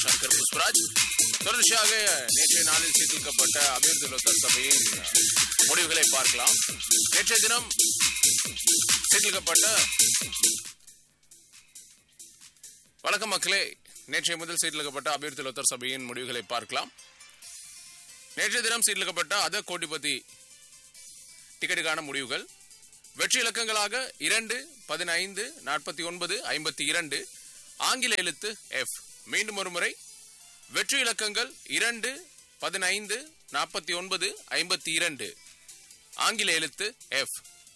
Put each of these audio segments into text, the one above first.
சங்கர் புஷ்பராஜ் தொடர்ச்சியாக நேற்றைய நாளில் சீர்திருக்கப்பட்ட அபிவிருத்தி சபையின் முடிவுகளை பார்க்கலாம் நேற்றைய தினம் சீர்திருக்கப்பட்ட வணக்கம் மக்களே நேற்றைய முதல் சீர்திருக்கப்பட்ட அபிவிருத்தி லோத்தர் சபையின் முடிவுகளை பார்க்கலாம் நேற்றைய தினம் சீர்திருக்கப்பட்ட அத கோடிபதி டிக்கெட்டுக்கான முடிவுகள் வெற்றி இலக்கங்களாக இரண்டு பதினைந்து நாற்பத்தி ஒன்பது ஐம்பத்தி இரண்டு ஆங்கில எழுத்து எஃப் மீண்டும் ஒரு முறை வெற்றி இலக்கங்கள் இரண்டு பதினைந்து நாற்பத்தி ஒன்பது ஐம்பத்தி இரண்டு ஆங்கில எழுத்து எஃப்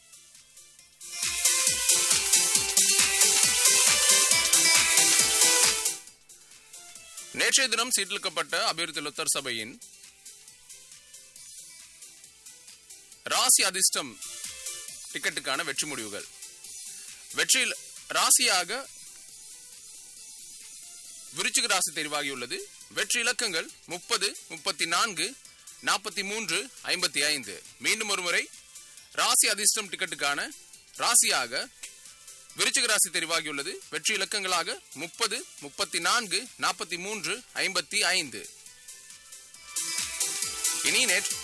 நேற்றைய தினம் சீட்டிலுக்கப்பட்ட அபிவிருத்தி லுத்தர் சபையின் ராசி அதிர்ஷ்டம் டிக்கெட்டுக்கான வெற்றி முடிவுகள் வெற்றியில் ராசியாக விருச்சிக ராசி தெரிவாகியுள்ளது வெற்றி இலக்கங்கள் முப்பது முப்பத்தி நான்கு நாற்பத்தி மூன்று ஐம்பத்தி ஐந்து மீண்டும் ஒரு முறை ராசி அதிர்ஷ்டம் டிக்கெட்டுக்கான ராசியாக விருச்சிக ராசி தெரிவாகியுள்ளது வெற்றி இலக்கங்களாக முப்பது முப்பத்தி நான்கு நாற்பத்தி மூன்று ஐம்பத்தி ஐந்து இனி நேற்று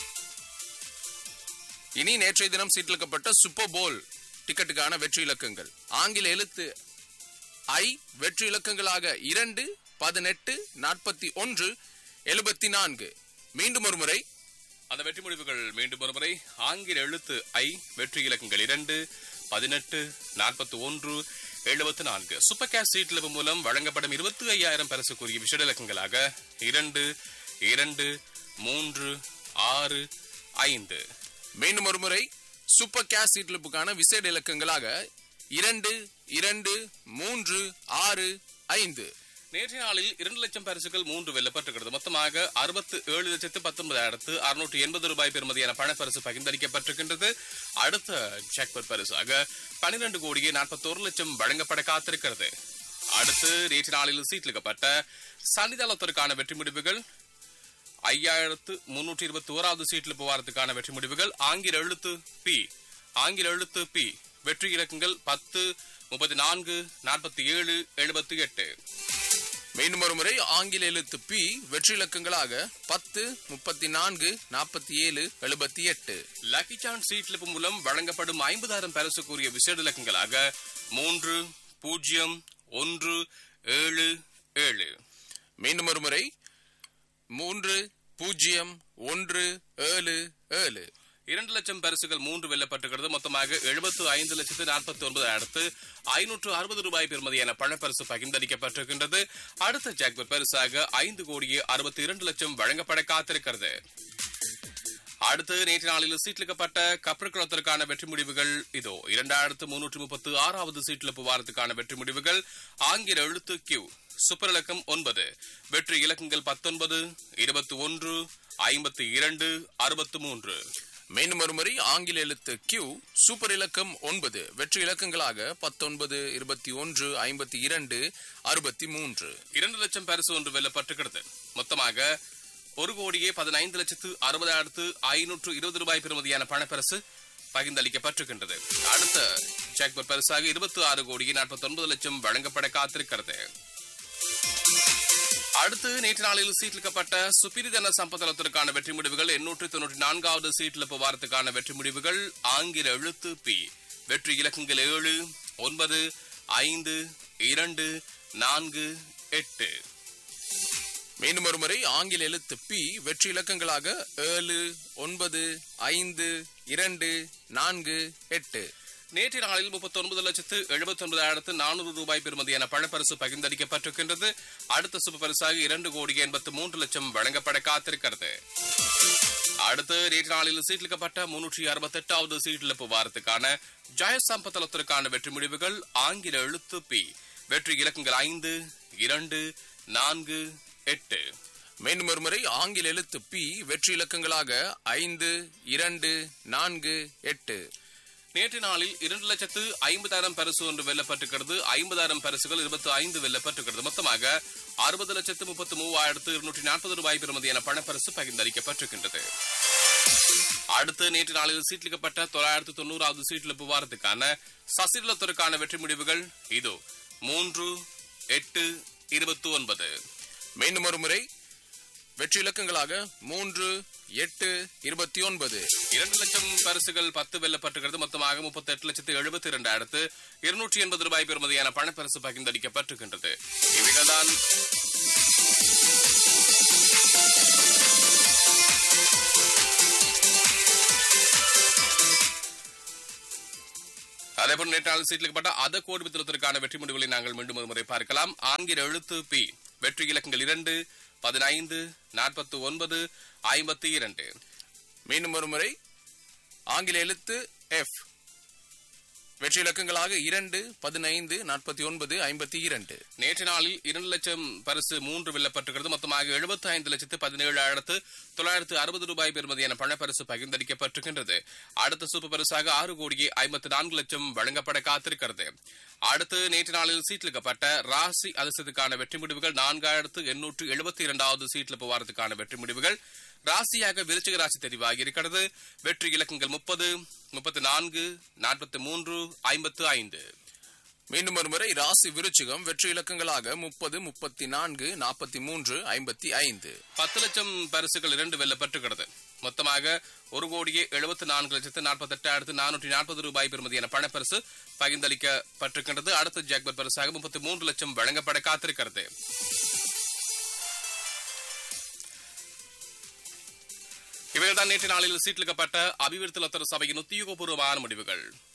இனி நேற்றைய தினம் சீட்டிலுக்கப்பட்ட சூப்பர் போல் டிக்கெட்டுக்கான வெற்றி இலக்கங்கள் ஆங்கில எழுத்து ஐ வெற்றி இலக்கங்களாக இரண்டு பதினெட்டு நாற்பத்தி ஒன்று எழுபத்தி நான்கு மீண்டும் ஒரு முறை அந்த வெற்றி முடிவுகள் மீண்டும் ஒருமுறை ஆங்கில எழுத்து ஐ வெற்றி இலக்கங்கள் இரண்டு பதினெட்டு நாற்பத்தி ஒன்று எழுபத்தி நான்கு சூப்பர் கேஷ் சீட்லவு மூலம் வழங்கப்படும் இருபத்தி ஐயாயிரம் பரிசுக்குரிய விஷட இலக்கங்களாக இரண்டு இரண்டு மூன்று ஆறு ஐந்து மீண்டும் ஒரு முறை சூப்பர் கேஷ் சீட்லிப்புக்கான விசேட இலக்கங்களாக இரண்டு இரண்டு மூன்று ஆறு ஐந்து நேற்றைய நாளில் இரண்டு லட்சம் பரிசுகள் மூன்று வெல்லப்பட்டிருக்கிறது மொத்தமாக அறுபத்து ஏழு லட்சத்து பத்தொன்பதாயிரத்து அறுநூற்று எண்பது ரூபாய் பெறுமதியான பணப்பரிசு பகிர்ந்தளிக்கப்பட்டிருக்கின்றது அடுத்த ஜாக்பட் பரிசாக பனிரெண்டு கோடியே நாற்பத்தோரு லட்சம் வழங்கப்பட காத்திருக்கிறது அடுத்து நேற்று நாளில் சீட்லிக்கப்பட்ட சன்னிதானத்திற்கான வெற்றி முடிவுகள் ஐயாயிரத்து முன்னூற்றி இருபத்தி ஓராவது சீட்டில் போவாரத்துக்கான வெற்றி முடிவுகள் ஆங்கில எழுத்து பி ஆங்கில எழுத்து பி வெற்றி இலக்கங்கள் பத்து முப்பத்தி நான்கு நாற்பத்தி ஏழு எழுபத்தி எட்டு மீண்டும் ஒரு முறை ஆங்கில எழுத்து பி வெற்றி இலக்கங்களாக பத்து முப்பத்தி நான்கு நாற்பத்தி ஏழு எழுபத்தி எட்டு லக்கி சான்ஸ் சீட்லிப்பு மூலம் வழங்கப்படும் ஐம்பதாயிரம் பரிசுக்குரிய விசேட இலக்கங்களாக மூன்று பூஜ்ஜியம் ஒன்று ஏழு ஏழு மீண்டும் ஒரு முறை மூன்று பூஜ்ஜியம் ஒன்று ஏழு ஏழு இரண்டு லட்சம் பரிசுகள் மூன்று வெல்லப்பட்டிருக்கிறது மொத்தமாக எழுபத்து ஐந்து லட்சத்து நாற்பத்தி ஒன்பதாயிரத்து ஐநூற்று அறுபது ரூபாய் பெறுமதியான பணப்பரிசு பகிர்ந்தளிக்கப்பட்டிருக்கின்றது அடுத்த ஜாக்பர் பரிசாக ஐந்து கோடியே அறுபத்தி இரண்டு லட்சம் வழங்கப்பட காத்திருக்கிறது அடுத்து நேற்று நாளில் சீட்லிக்கப்பட்ட கப்பற்குளத்திற்கான வெற்றி முடிவுகள் இதோ இரண்டாயிரத்து முன்னூற்று முப்பத்து ஆறாவது சீட்டில் புவாரத்துக்கான வெற்றி முடிவுகள் ஆங்கில எழுத்து கியூ சூப்பர் இலக்கம் ஒன்பது வெற்றி இலக்கங்கள் பத்தொன்பது இருபத்தி ஒன்று ஐம்பத்தி இரண்டு அறுபத்து மூன்று மீண்டும் ஒரு முறை ஆங்கில எழுத்து கியூ சூப்பர் இலக்கம் ஒன்பது வெற்றி இலக்கங்களாக பத்தொன்பது இருபத்தி ஒன்று ஐம்பத்தி இரண்டு அறுபத்தி மூன்று இரண்டு லட்சம் பரிசு ஒன்று வெல்லப்பட்டிருக்கிறது மொத்தமாக ஒரு கோடியே பதினைந்து லட்சத்து அறுபதாயிரத்து ஐநூற்று இருபது ரூபாய் பெறுமதியான பணப்பரிசு பகிர்ந்தளிக்கப்பட்டிருக்கின்றது அடுத்த ஜாக்பர் பரிசாக இருபத்தி ஆறு கோடியே நாற்பத்தி ஒன்பது லட்சம் வழங்கப்பட காத்திருக்கிறது அடுத்து நேற்று நாளில் சீட்லிக்கப்பட்ட சுப்பிரிதன சம்பத்தலத்திற்கான வெற்றி முடிவுகள் எண்ணூற்று தொன்னூற்றி நான்காவது சீட்ல போவாரத்துக்கான வெற்றி முடிவுகள் ஆங்கில எழுத்து பி வெற்றி இலக்கங்கள் ஏழு ஒன்பது ஐந்து இரண்டு நான்கு எட்டு மீண்டும் ஒரு முறை ஆங்கில எழுத்து பி வெற்றி இலக்கங்களாக ஏழு ஒன்பது ஐந்து இரண்டு நான்கு எட்டு நேற்றைய நாளில் முப்பத்தி ஒன்பது லட்சத்து எழுபத்தி ஒன்பதாயிரத்து நானூறு ரூபாய் பெறுமதியான பணப்பரிசு பகிர்ந்தளிக்கப்பட்டிருக்கின்றது அடுத்த சுப பரிசாக இரண்டு கோடி எண்பத்து மூன்று லட்சம் வழங்கப்பட காத்திருக்கிறது அடுத்து நேற்று நாளில் சீட்லிக்கப்பட்ட முன்னூற்றி அறுபத்தி எட்டாவது சீட்டிழப்பு வாரத்துக்கான ஜெயசம்பத்தலத்திற்கான வெற்றி முடிவுகள் ஆங்கில எழுத்து பி வெற்றி இலக்கங்கள் ஐந்து இரண்டு நான்கு எட்டு மீண்டும் ஒரு முறை ஆங்கில எழுத்து பி வெற்றி இலக்கங்களாக ஐந்து இரண்டு நான்கு எட்டு நேற்று நாளில் இரண்டு லட்சத்து ஐம்பதாயிரம் பரிசு ஒன்று வெல்லப்பட்டிருக்கிறது ஐம்பதாயிரம் பரிசுகள் இருபத்தி ஐந்து வெல்லப்பட்டிருக்கிறது மொத்தமாக அறுபது லட்சத்து முப்பத்து மூவாயிரத்து இருநூற்றி நாற்பது ரூபாய் பெறுமதியான பணப்பரிசு பகிர்ந்தளிக்கப்பட்டிருக்கின்றது அடுத்து நேற்று நாளில் சீட்லிக்கப்பட்ட தொள்ளாயிரத்து தொண்ணூறாவது சீட்டில் புவாரத்துக்கான சசிலத்திற்கான வெற்றி முடிவுகள் இதோ மூன்று எட்டு இருபத்தி ஒன்பது மீண்டும் ஒரு முறை வெற்றி இலக்கங்களாக மூன்று எட்டு இருபத்தி ஒன்பது இரண்டு லட்சம் பரிசுகள் பத்து வெல்லப்பட்டுகிறது மொத்தமாக முப்பத்தி எட்டு லட்சத்து எழுபத்தி இரண்டாயிரத்து இருநூற்றி எண்பது ரூபாய் பெறுமதியான பணப்பரிசு பகிர்ந்தளிக்கப்பட்டிருக்கின்றது இவைகள்தான் அதேபோல் நேற்று நாள் சீட்டிலுக்கப்பட்ட அத கோடி வித்திரத்திற்கான வெற்றி முடிவுகளை நாங்கள் மீண்டும் ஒரு முறை பார்க்கலாம் ஆங்கில எழுத்து பி வெற்றி இலக்கங்கள் இரண்டு பதினைந்து நாற்பத்தி ஒன்பது ஐம்பத்தி இரண்டு மீண்டும் ஒரு முறை ஆங்கில எழுத்து எஃப் வெற்றி இலக்கங்களாக இரண்டு பதினைந்து நாற்பத்தி ஒன்பது ஐம்பத்தி இரண்டு நேற்று நாளில் இரண்டு லட்சம் பரிசு மூன்று வெல்லப்பட்டிருக்கிறது மொத்தமாக எழுபத்தி ஐந்து லட்சத்து பதினேழாயிரத்து தொள்ளாயிரத்து அறுபது ரூபாய் பெறுமதியான பணப்பரிசு பகிர்ந்தளிக்கப்பட்டிருக்கின்றது அடுத்த சூப்பர் பரிசாக ஆறு கோடியே ஐம்பத்தி நான்கு லட்சம் வழங்கப்பட காத்திருக்கிறது அடுத்து நேற்று நாளில் சீட்லிக்கப்பட்ட ராசி அதிர்ஷ்டத்துக்கான வெற்றி முடிவுகள் நான்காயிரத்து எண்ணூற்று எழுபத்தி இரண்டாவது சீட்ல போவாரத்துக்கான வெற்றி முடிவுகள் ராசியாக விருச்சிக ராசி தெரிவாகி இருக்கிறது வெற்றி இலக்கங்கள் முப்பது முப்பத்தி நான்கு நாற்பத்தி மூன்று ஐம்பத்து ஐந்து மீண்டும் ஒரு முறை ராசி விருச்சிகம் வெற்றி இலக்கங்களாக முப்பது முப்பத்தி நான்கு நாற்பத்தி மூன்று ஐம்பத்தி ஐந்து பத்து லட்சம் பரிசுகள் இரண்டு வெல்லப்பட்டுகிறது மொத்தமாக ஒரு கோடியே எழுபத்தி நான்கு லட்சத்து நாற்பத்தி எட்டாயிரத்து நானூற்றி நாற்பது ரூபாய் பெறுமதியான பணப்பரிசு பகிர்ந்தளிக்கப்பட்டிருக்கின்றது அடுத்த ஜாக்பர் பரிசாக முப்பத்தி மூன்று லட்சம் வழங்கப்பட காத்திருக்கிறது இவைகள்தான் நேற்று நாளில் சீட்டிலிக்கப்பட்ட அபிவிருத்தி லத்தர சபையின் உத்தியோகபூர்வமான முடிவுகள்